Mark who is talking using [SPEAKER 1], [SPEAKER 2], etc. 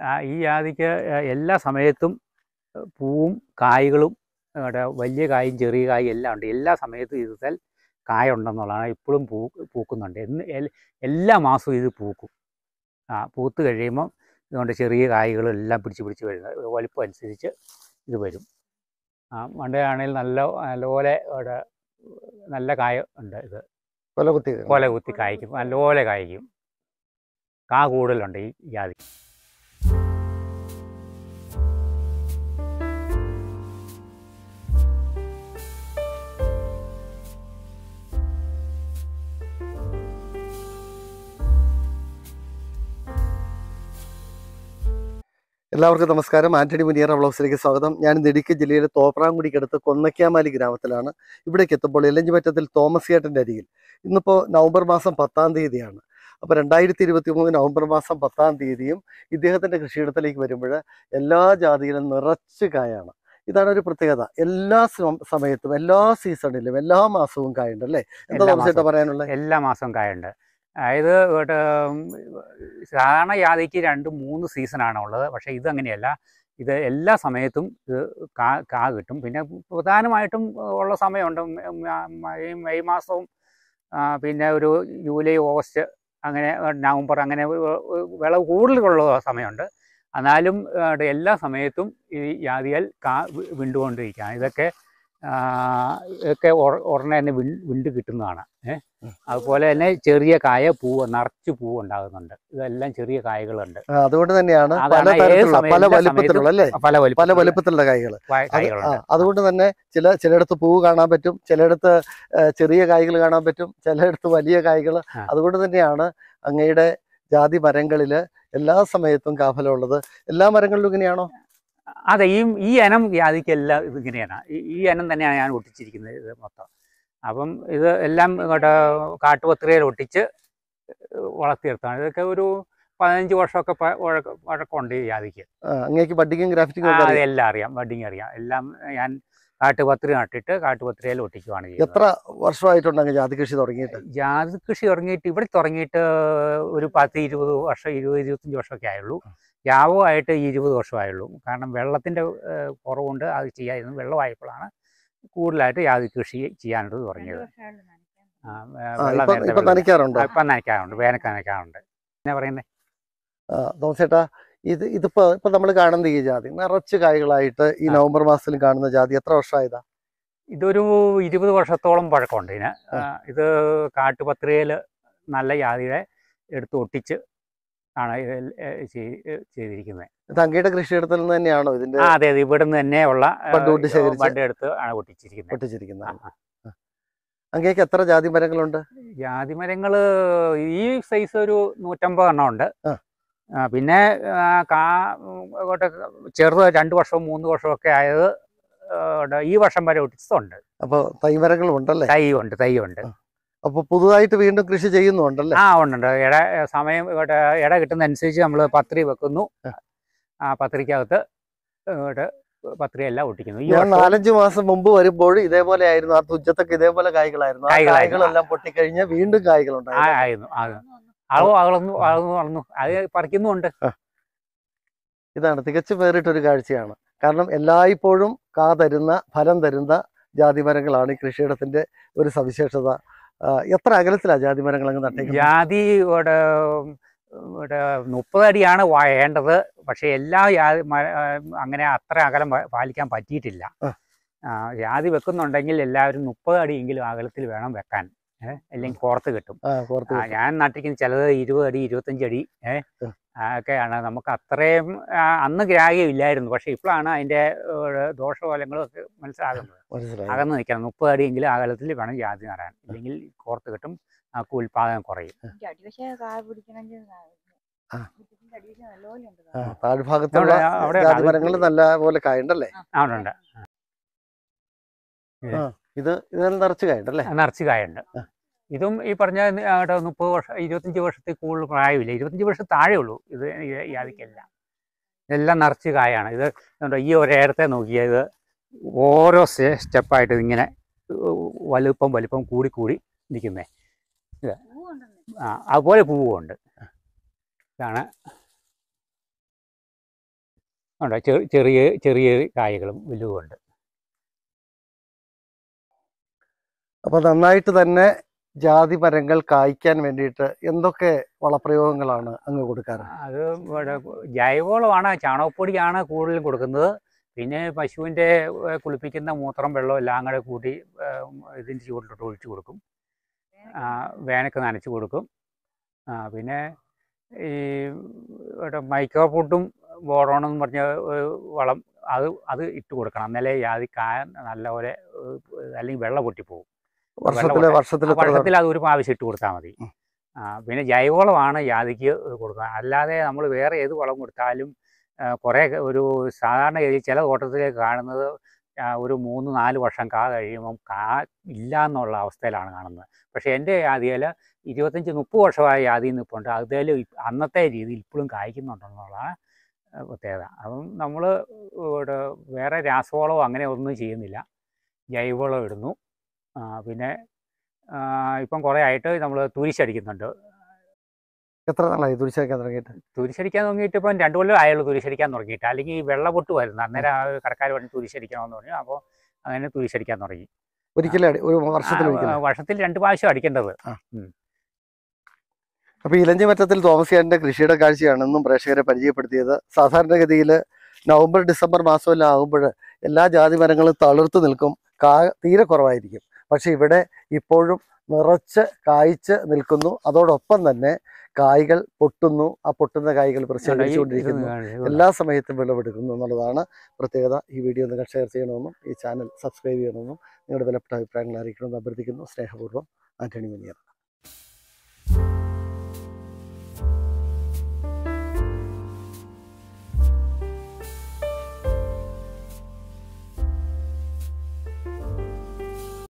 [SPEAKER 1] ആ, ഈ ജാതിക്ക് എല്ലാ സമയത്തും പൂവും കായ്കളും ഇവിടെ വലിയ കായും ചെറിയ കായും എല്ലാം ഉണ്ട് എല്ലാ സമയത്തും ഇതിൽ കായ ഉണ്ടെന്നുള്ളതാണ് ഇപ്പോഴും പൂ പൂക്കുന്നുണ്ട് എന്ന് എൽ- എല്ലാ മാസവും ഇത് പൂക്കും ആ പൂത്ത് കഴിയുമ്പം ഇതുകൊണ്ട് ചെറിയ കായ്കളും എല്ലാം പിടിച്ച് പിടിച്ച് വരുന്നത് വലിപ്പം അനുസരിച്ച് ഇത് വരും ആ മണ്ടയാണെങ്കിൽ നല്ല നല്ലപോലെ ഇവിടെ നല്ല കായ ഉണ്ട് ഇത്
[SPEAKER 2] കൊല കുത്തി
[SPEAKER 1] കൊല കുത്തി കായ്ക്കും നല്ലപോലെ കായ്ക്കും കാ കൂടുതലുണ്ട് ഈ ജാതി
[SPEAKER 2] എല്ലാവർക്കും നമസ്കാരം ആന്റണി മുനിയറ വ്ളോഗ്സിലേക്ക് സ്വാഗതം ഞാൻ ഇന്ന് ഇടുക്കി ജില്ലയിലെ തോപ്രാംകുടിക്കടുത്ത് കൊന്നക്കാമാലി ഗ്രാമത്തിലാണ് ഇവിടേക്ക് എത്തുമ്പോൾ എലഞ്ചിമറ്റത്തിൽ തോമസ് ചേട്ടൻ്റെ അരികിൽ ഇന്നിപ്പോൾ നവംബർ മാസം പത്താം തീയതിയാണ് അപ്പോൾ രണ്ടായിരത്തി ഇരുപത്തി മൂന്ന് നവംബർ മാസം പത്താം തീയതിയും ഇദ്ദേഹത്തിൻ്റെ കൃഷിയിടത്തിലേക്ക് വരുമ്പോൾ എല്ലാ ജാതിയിലും നിറച്ച് കായാണ് ഇതാണ് ഒരു പ്രത്യേകത എല്ലാ സമ- സമയത്തും എല്ലാ സീസണിലും എല്ലാ മാസവും കായുണ്ട് അല്ലേ എന്താ
[SPEAKER 1] എല്ലാ
[SPEAKER 2] തോമസ് ചേട്ടാ
[SPEAKER 1] മാസവും.
[SPEAKER 2] പറയാനുള്ളത്
[SPEAKER 1] എല്ലാ മാസവും കായുണ്ട് അതായത് ഇവിടെ ഉം, സാധാരണ ജാതിക്ക് രണ്ട് മൂന്ന് സീസണാണ് ഉള്ളത് പക്ഷേ ഇത് അങ്ങനെയല്ല ഇത് എല്ലാ സമയത്തും ഇത് കാ കാ കിട്ടും പിന്നെ പ്രധാനമായിട്ടും ഉള്ള സമയമുണ്ട് മ- മ- മെയ് മെയ് മാസവും ആ, പിന്നെ ഒരു ജൂലൈ ഓഗസ്റ്റ് അങ്ങനെ നവംബർ അങ്ങനെ വ- വ- വിളവ് കൂടുതലുള്ള സമയമുണ്ട് എന്നാലും ഇവിടെ എല്ലാ സമയത്തും ഈ ജാതികൾ കാ വി- വിണ്ടുകൊണ്ടിരിക്കുകയാണ് ഇതൊക്കെ ആ, ഇതൊക്കെ ഉറ- ഉടനെ തന്നെ വിൺ വിണ്ട് കിട്ടുന്നതാണ് ഏഹ് അതുപോലെ തന്നെ ചെറിയ കായ പൂവ് നിറച്ച് പൂവ് ഉണ്ടാകുന്നുണ്ട് ഇതെല്ലാം ചെറിയ കായകളുണ്ട്
[SPEAKER 2] ആ, അതുകൊണ്ട് തന്നെയാണ് പല
[SPEAKER 1] അതാണ് ഏത്
[SPEAKER 2] തരത്തിലുള്ള
[SPEAKER 1] സമയം-
[SPEAKER 2] പല
[SPEAKER 1] എല്ലാ
[SPEAKER 2] വലിപ്പത്തിലുള്ള അല്ലേ
[SPEAKER 1] പല വലിപ്പ
[SPEAKER 2] പല വലിപ്പത്തിലുള്ള കായ്കൾ അത് ആ,
[SPEAKER 1] കായകളുണ്ട്
[SPEAKER 2] അതുകൊണ്ട് തന്നെ ചില ചിലയിടത്ത് പൂവ് കാണാൻ പറ്റും ചിലയിടത്ത് ആ, ചെറിയ കായ്കൾ കാണാൻ പറ്റും ചിലയിടത്ത് വലിയ കായ്കൾ
[SPEAKER 1] ആ.
[SPEAKER 2] അതുകൊണ്ട് തന്നെയാണ് അങ്ങയുടെ ജാതി മരങ്ങളിൽ എല്ലാ സമയത്തും കാഫലമുള്ളത് എല്ലാ മരങ്ങളിലും ഇങ്ങനെയാണോ
[SPEAKER 1] അതെ ഈ ഈ ഇനം ജാതിക്കെല്ലാം ഇത് ഇങ്ങനെയാണ് ഈ- ഈ ഇനം തന്നെയാണ് ഞാൻ ഒട്ടിച്ചിരിക്കുന്നത് ഇത് മൊത്തം അപ്പം ഇത് എല്ലാം ഇങ്ങോട്ട് കാട്ടുപത്രികയിൽ ഒട്ടിച്ച് വളർത്തിയെടുത്താണ് ഇതൊക്കെ ഒരു പതിനഞ്ച് വർഷമൊക്കെ പ- വഴക്ക- വഴക്കമുണ്ട് ഈ ജാതിക്ക്
[SPEAKER 2] ആ, അങ്ങേക്ക് ബഡ്ഡിങ്ങും ഗ്രാഫ്റ്റിങ്ങും
[SPEAKER 1] ആ,
[SPEAKER 2] ഒക്കെ അറിയാം
[SPEAKER 1] അതെല്ലാം അറിയാം ബഡിങ് അറിയാം എല്ലാം ഞാൻ കാട്ടുപത്രി നട്ടിട്ട് കാട്ടുപത്രിയിൽ ഒട്ടിക്കുവാണ് ചെയ്യുന്നത്
[SPEAKER 2] എത്ര വർഷമായിട്ടുണ്ട് അങ്ങ് ജാതി കൃഷി തുടങ്ങിയിട്ട്
[SPEAKER 1] ജാതി കൃഷി തുടങ്ങിയിട്ട് ഇവിടെ തുടങ്ങിയിട്ട് ഒരു പത്ത് ഇരുപത് വർഷം ഇരുപത് ഇരുപത്തഞ്ച് വർഷമൊക്കെ ആയുള്ളൂ യാവമായിട്ട് ഇരുപത് വർഷമായുള്ളൂ കാരണം വെള്ളത്തിൻ്റെ കുറവുണ്ട് അത് ചെയ്യാതിരുന്നു വെള്ളമായപ്പോഴാണ് കൂടുതലായിട്ട് ജാതി കൃഷി ചെയ്യാനായിട്ട് തുടങ്ങിയത് ആ, ഏ,
[SPEAKER 2] ആ,
[SPEAKER 1] വെള്ളം
[SPEAKER 2] ഇപ്പൊ
[SPEAKER 1] നേരത്തെ
[SPEAKER 2] ഇപ്പൊ
[SPEAKER 1] വെള്ളം-
[SPEAKER 2] നനയ്ക്കാറുണ്ടോ
[SPEAKER 1] ആ, ഇപ്പം നനയ്ക്കാറുണ്ട് വേനൽക്ക് നനയ്ക്കാറുണ്ട് എന്നാ പറയുന്നത്
[SPEAKER 2] ആ, തോമസ് ചേട്ടാ ഇത് ഇതിപ്പോ ഇപ്പൊ നമ്മൾ കാണുന്ന ഈ ജാതി നിറച്ച് കായ്കളായിട്ട് ഈ
[SPEAKER 1] ആ.
[SPEAKER 2] നവംബർ മാസത്തിൽ കാണുന്ന ജാതി എത്ര വർഷമായതാ
[SPEAKER 1] ഇതൊരു ഇരുപത് വർഷത്തോളം പഴക്കമുണ്ട് ഇതിന് ആ, ഇത് കാട്ടുപത്രികയിൽ നല്ല ജാതിയുടെ എടുത്ത് ഒട്ടിച്ച് ആണ് ഇത് ഏ, ചെയ്- ചെയ്തിരിക്കുന്നത്
[SPEAKER 2] ഇത് അങ്ങയുടെ കൃഷിയിടത്തിൽ നിന്ന് തന്നെയാണോ ഇതിന്റെ
[SPEAKER 1] ആ അതെ അതെ ഇവിടെ നിന്ന് തന്നെയുള്ള ആ,
[SPEAKER 2] ബഡ് കൊണ്ട് ശേഖരിച്ച്
[SPEAKER 1] ബഡ് എടുത്ത് ആണ് ഒട്ടിച്ചിരിക്കുന്നത്
[SPEAKER 2] ഒട്ടിച്ചിരിക്കുന്നത്
[SPEAKER 1] ആ, ആ.
[SPEAKER 2] അങ്ങേക്ക് എത്ര ജാതി മരങ്ങളുണ്ട്
[SPEAKER 1] ജാതി മരങ്ങൾ ഈ സൈസ് ഒരു നൂറ്റമ്പത് എണ്ണം ഉണ്ട്
[SPEAKER 2] ആ.
[SPEAKER 1] ആ, പിന്നെ ആ, കാ ഉം, അങ്ങോട്ട് ചെറുത് രണ്ട് വർഷവും മൂന്ന് വർഷവും ഒക്കെ ആയത് ആ, ഉണ്ട്. ഈ വർഷം വരെ ഒട്ടിച്ചതുണ്ട്
[SPEAKER 2] അപ്പൊ തൈമരങ്ങളും ഉണ്ടല്ലേ
[SPEAKER 1] തൈ ഉണ്ട് തൈ ഉണ്ട്
[SPEAKER 2] അപ്പൊ പുതുതായിട്ട് വീണ്ടും കൃഷി ചെയ്യുന്നുണ്ടല്ലേ
[SPEAKER 1] ആ ഉണ്ട് ഇട സമയം ഇങ്ങോട്ട് ഇട കിട്ടുന്ന അനുസരിച്ച് നമ്മൾ പത്രി വെക്കുന്നു ആ പത്രിക്കകത്ത് ഇങ്ങോട്ട് പത്രി എല്ലാം ഒട്ടിക്കുന്നു ഈ
[SPEAKER 2] ഞാൻ
[SPEAKER 1] വർഷം
[SPEAKER 2] നാലഞ്ച് മാസം മുമ്പ് വരുമ്പോൾ ഇതേപോലെ ആയിരുന്നു ആ തുഞ്ചത്തൊക്കെ ഇതേപോലെ കായ്കളായിരുന്നു ആ
[SPEAKER 1] കായ്കളായിരുന്നു.
[SPEAKER 2] കായ്കളെല്ലാം പൊട്ടിക്കഴിഞ്ഞ് വീണ്ടും കായ്കളുണ്ടായി
[SPEAKER 1] ആ- ആയിരുന്നു അത് അളവ് അളന്നു അളന്നു വളർന്നു അത് പറിക്കുന്നുമുണ്ട്
[SPEAKER 2] ഇതാണ് തികച്ചും വേറിട്ടൊരു കാഴ്ചയാണ് കാരണം എല്ലായ്പ്പോഴും കാ തരുന്ന ഫലം തരുന്ന ജാതിമരങ്ങളാണ് ഈ കൃഷിയിടത്തിന്റെ ഒരു സവിശേഷത ആ, എത്ര അകലത്തിലാ ജാതിമരങ്ങൾ അങ്ങ് നട്ടേക്കുന്നത്
[SPEAKER 1] ജാതി ഇവിടെ ഇവിടെ മുപ്പത് അടിയാണ് വേണ്ടത് പക്ഷെ എല്ലാ ജാതി മര- ആ, അങ്ങനെ അത്ര അകലം പ- പാലിക്കാൻ പറ്റിയിട്ടില്ല
[SPEAKER 2] ആ.
[SPEAKER 1] ആ, ജാതി വെക്കുന്നുണ്ടെങ്കിൽ എല്ലാവരും മുപ്പത് അടിയെങ്കിലും അകലത്തിൽ വേണം വെക്കാൻ ഏഹ് അല്ലെങ്കിൽ പുറത്ത് കിട്ടും
[SPEAKER 2] ആ പുറത്ത്
[SPEAKER 1] ആ, ഞാൻ നട്ടിരിക്കുന്ന ചിലത് ഇരുപത് അടി ഇരുപത്തഞ്ച് അടി ഏഹ്
[SPEAKER 2] ഉം.
[SPEAKER 1] ഒക്കെയാണ് നമുക്ക് അത്രയും ആ, അന്ന് ഗ്രാഹ്യം ഇല്ലായിരുന്നു പക്ഷെ ഇപ്പോഴാണ് അതിൻ്റെ ദോഷഫലങ്ങളും ഒക്കെ മനസ്സിലാകുന്നത്
[SPEAKER 2] മനസ്സിലായി
[SPEAKER 1] അകന്ന് നിൽക്കണം മുപ്പത് അടിയെങ്കിലും അകലത്തിൽ വേണം ജാതി നടാൻ ഇല്ലെങ്കിൽ കോർത്ത് കിട്ടും നമുക്ക് ഉൽപാദനം കുറയും
[SPEAKER 3] എനിക്ക് അടിവശ കായ പിടിക്കണമെങ്കിൽ
[SPEAKER 2] ആ.
[SPEAKER 3] മുറ്റത്തിന്റെ അടിവശം നല്ലപോലെ ഉണ്ട്
[SPEAKER 2] ആ, താഴ്ഭാഗത്തുള്ള
[SPEAKER 1] അവിടെ- അവിടെ
[SPEAKER 2] ജാതിമരങ്ങൾ നല്ല പോലെ കായുണ്ടല്ലേ
[SPEAKER 1] അവിടെ
[SPEAKER 2] ഇത് ഇതിൽ നിറച്ച് കായുണ്ടല്ലേ
[SPEAKER 1] നിറച്ച് കായുണ്ട്
[SPEAKER 2] ആ.
[SPEAKER 1] ഇതും ഈ പറഞ്ഞ അവിടെ മുപ്പത് വർഷം ഇരുപത്തഞ്ച് വർഷത്തിൽ കൂടുതൽ പ്രായമില്ല ഇരുപത്തഞ്ച് വർഷം താഴെ ഉള്ളൂ ഇത് ഈ- ഈ ജാതിക്കല്ല ഇതെല്ലാം നിറച്ച് കായാണ് ഇത് കണ്ടോ ഈ ഒരേടത്തെ നോക്കിയത് ഓരോ സ്റ്റെപ്പായിട്ട് ഇങ്ങനെ വലുപ്പം വലുപ്പം കൂടി കൂടി നിൽക്കുന്നേ
[SPEAKER 3] പൂവുണ്ടെന്ന്
[SPEAKER 1] ആ അതുപോലെ പൂവുണ്ട് ഇതാണ് ഉണ്ട് ചെറിയ ചെറിയ ചെറിയ കായകളും വലുതുമുണ്ട്
[SPEAKER 2] അപ്പൊ നന്നായിട്ട് തന്നെ ജാതി മരങ്ങൾ കായ്ക്കാൻ വേണ്ടിയിട്ട് എന്തൊക്കെ വളപ്രയോഗങ്ങളാണ് അങ്ങ് കൊടുക്കാറ്
[SPEAKER 1] അത് ഇവിടെ ജൈവവളമാണ് ചാണകപ്പൊടിയാണ് കൂടുതലും കൊടുക്കുന്നത് പിന്നെ പശുവിൻ്റെ ഏഹ്, കുളിപ്പിക്കുന്ന മൂത്രം വെള്ളം എല്ലാം കൂടെ കൂട്ടി ഏഹ്, ഇതിൻ്റെ ചുവട്ടിലോട്ട് ഒഴിച്ചു കൊടുക്കും ആ, വേനൽക്ക് നനച്ച് കൊടുക്കും ആ, പിന്നെ ഈ ഇവിടെ മൈക്രോ ഫുഡും ബോറോൺ എന്ന് പറഞ്ഞ ഒരു വളം അത് അത് ഇട്ട് കൊടുക്കണം എന്നാലേ ജാതി കായ നല്ലപോലെ ഏഹ്, അല്ലെങ്കിൽ വെള്ളം പൊട്ടിപ്പോകും
[SPEAKER 2] വർഷത്തിലെ
[SPEAKER 1] വെള്ളം
[SPEAKER 2] വർഷത്തിൽ
[SPEAKER 1] ആ വർഷത്തിൽ അത് ഒരു പ്രാവശ്യം ഇട്ട് കൊടുത്താൽ മതി
[SPEAKER 2] ഉം.
[SPEAKER 1] ആ, പിന്നെ ജൈവവളമാണ് ജാതിക്ക് കൊടുക്കുക അല്ലാതെ നമ്മൾ വേറെ ഏത് വളം കൊടുത്താലും ആ, കുറേ ഒരു സാധാരണ ഗതിയിൽ ചില തോട്ടത്തിലേക്ക് കാണുന്നത് ആ, ഒരു മൂന്ന് നാല് വർഷം കാ കഴിയുമ്പം കാ ഇല്ല എന്നുള്ള അവസ്ഥയിലാണ് കാണുന്നത് പക്ഷേ എൻ്റെ ജാതിയിൽ ഇരുപത്തഞ്ച് മുപ്പത് വർഷമായ ജാതി നിൽപ്പുണ്ട് അതിൽ അന്നത്തെ രീതിയിൽ ഇപ്പോഴും കായ്ക്കുന്നുണ്ടെന്നുള്ളതാണ് ആ, പ്രത്യേകത അപ്പം നമ്മൾ ഇവിടെ വേറെ രാസവളമോ അങ്ങനെ ഒന്നും ചെയ്യുന്നില്ല ജൈവവളം ഇടുന്നു ആ, പിന്നെ ആ, ഇപ്പം കുറേ ആയിട്ട് നമ്മൾ തുരിശടിക്കുന്നുണ്ട്
[SPEAKER 2] എത്ര നാളായി തുരിശാക്കാൻ തുടങ്ങിയിട്ട്
[SPEAKER 1] തുരിശടിക്കാൻ തുടങ്ങിയിട്ട് ഇപ്പം രണ്ടു കൊല്ലം ആയുള്ളൂ തുരിശടിക്കാൻ തുടങ്ങിയിട്ട് അല്ലെങ്കിൽ ഈ വെള്ളപൊട്ട് വരുന്നു അന്നേരം ആ കടക്കാർ പറഞ്ഞ് തുരിശടിക്കണമെന്ന് പറഞ്ഞു അപ്പോൾ അങ്ങനെ തുരിശടിക്കാൻ തുടങ്ങി
[SPEAKER 2] ഒരിക്കലും അടി- ഒരു വർഷത്തിൽ
[SPEAKER 1] ആ,
[SPEAKER 2] ഒരിക്കലും
[SPEAKER 1] വർഷത്തിൽ രണ്ട് പ്രാവശ്യം അടിക്കേണ്ടത്
[SPEAKER 2] അപ്പൊ ഇലഞ്ഞി മറ്റത്തിൽ തോമസിയാന്റെ കൃഷിയുടെ കാഴ്ചയാണ് ഇന്നും പ്രേക്ഷകരെ പരിചയപ്പെടുത്തിയത് സാധാരണഗതിയിൽ നവംബർ ഡിസംബർ മാസമെല്ലാം ആകുമ്പോൾ എല്ലാ ജാതി മരങ്ങളും തളിർത്ത് നിൽക്കും കാ തീരെ കുറവായിരിക്കും പക്ഷെ ഇവിടെ ഇപ്പോഴും നിറച്ച് കായ്ച്ച് നിൽക്കുന്നു അതോടൊപ്പം തന്നെ കായ്കൾ പൊട്ടുന്നു ആ പൊട്ടുന്ന കായ്കൾ പ്രശേഖരിച്ചുകൊണ്ടിരിക്കുന്നു എല്ലാ സമയത്തും വിളവെടുക്കുന്നു എന്നുള്ളതാണ് പ്രത്യേകത ഈ വീഡിയോ നിങ്ങൾ ഷെയർ ചെയ്യണമെന്നും ഈ ചാനൽ സബ്സ്ക്രൈബ് ചെയ്യണമെന്നും നിങ്ങളുടെ വിലപ്പെട്ട അഭിപ്രായങ്ങൾ അറിയിക്കണമെന്ന് അഭ്യർത്ഥിക്കുന്നു സ്നേഹപൂർവ്വം ആന്റണി മുനിയർ